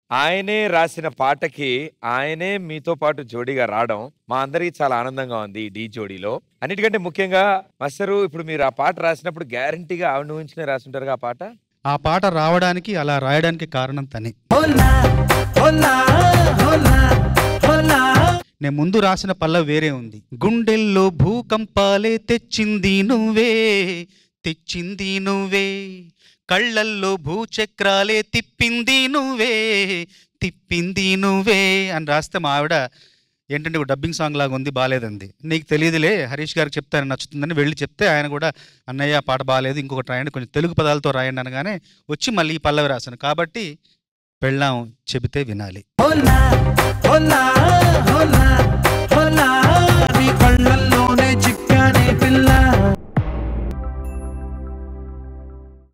ఆయనే రాసిన పాటకి ఆయనే మీతో పాటు జోడీగా రావడం మా అందరికీ చాలా ఆనందంగా ఉంది ఈ ఢీ జోడీలో అన్నిటికంటే ముఖ్యంగా మాస్టరు ఇప్పుడు మీరు ఆ పాట రాసినప్పుడు గ్యారంటీగా ఆవిడ ఊహించుకునే రాసుంటారుగా ఆ పాట ఆ పాట రావడానికి అలా రాయడానికి కారణం తనే నేను ముందు రాసిన పల్ల వేరే ఉంది గుండెల్లో భూకంపాలే తెచ్చింది నువ్వే తెచ్చింది నువ్వే కళ్ళల్లో భూచక్రాలే తిప్పింది నువ్వే తిప్పింది నువ్వే అని రాస్తే మా ఆవిడ ఏంటంటే ఒక డబ్బింగ్ సాంగ్ లాగా ఉంది బాగాలేదంది నీకు తెలియదులే హరీష్ గారికి చెప్తే ఆయన నచ్చుతుందని వెళ్ళి చెప్తే ఆయన కూడా అన్నయ్య ఆ పాట బాగాలేదు ఇంకొకటి రాయండి కొంచెం తెలుగు పదాలతో రాయండి అనగానే వచ్చి మళ్ళీ ఈ పల్లవి రాశాను కాబట్టి పెళ్ళాం చెబితే వినాలి హోలా హోలా హోలా హోలా నీ కళ్ళల్లో